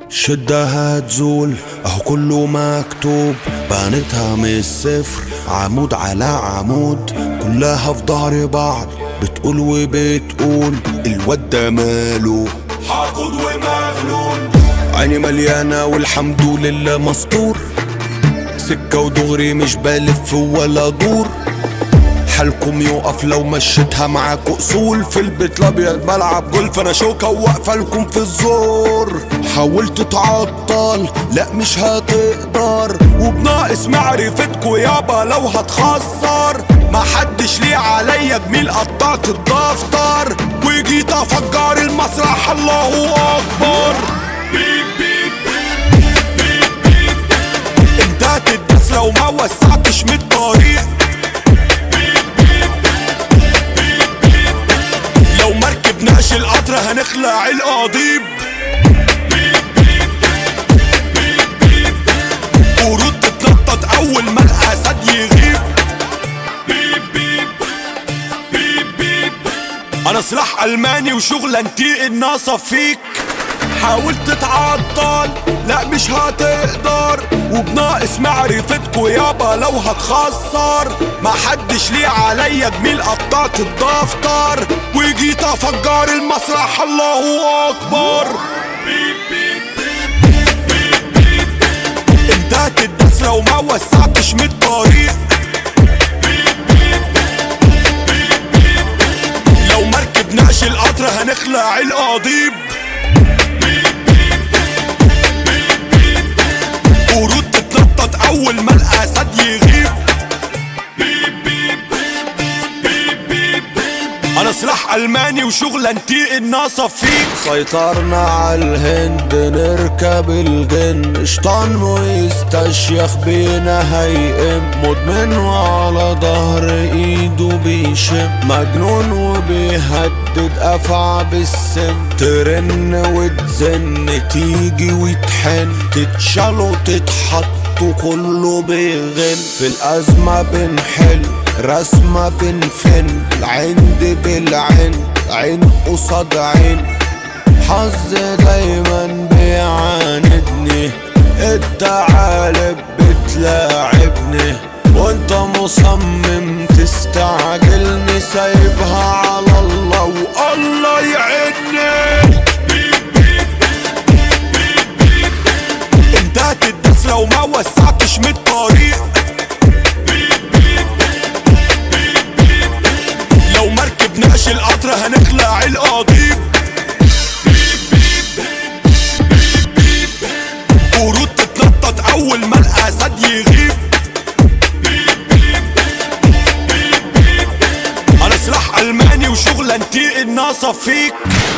شدها تزول اهو كله مكتوب بنيتها من الصفر عمود على عمود كلها في ظهر بعض بتقول وبتقول الواد ده ماله حاقد ومغلول عيني مليانة والحمد لله مستور سكة ودغري مش بلف ولا دور حالكم يقف لو مشيتها معاكوا اصول في البيت الابيض بلعب جولف انا شوكة وواقفة لكم في الزور حاولت تعطل لا مش هتقدر وبناقص معرفتكوا يابا لو هتخسر ما حدش ليه عليا جميل قطعت الدفتر وجيت افجر المسرح الله اكبر بيب بيب بيب بيب انت هتدس لو ما وسعتش من الطريق لو مركبناش القطر هنخلع القضيب قرود تتنطط اول ما الاسد يغيب بيب بيب بيب بيب انا سلاح الماني وشغلانتي الناصة فيك حاولت تعطل لا مش هتقدر وبناقص معرفتكوا يابا لو هتخسر ما حدش ليه عليا جميل قطعت الدفتر وجيت افجر المسرح الله اكبر بيب بيب بيب بيب انت هتدس لو ما وسعتش من الطريق لو مركبناش القطر هنخلع القضيب قرود تتنطط اول ما الاسد يغيب بيب بيب بيب بيب انا سلاح الماني وشغلانتي الناصة فيك سيطرنا على الهند نركب الجن شطان ويستشيخ بينا هيقم مدمن وعلى ظهر ايده بيشم مجنون وبيهدد افعى بالسن ترن وتزن تيجي وتحن تتشال وتتحط وكله بيغن في الأزمة بنحل رسمة بنفن العند بالعين عين قصاد عين حظ دايما بيعاندني التعالب بتلاعبني وانت مصمم تستعجلني سايبها على الله والله يعيني انت هتدس لو ما وسعتش من الطريق لو مركبناش القطر هنخلع القضيب قرود تتنطط اول ما الاسد يغيب انا سلاح الماني وشغلانتي الناصة فيك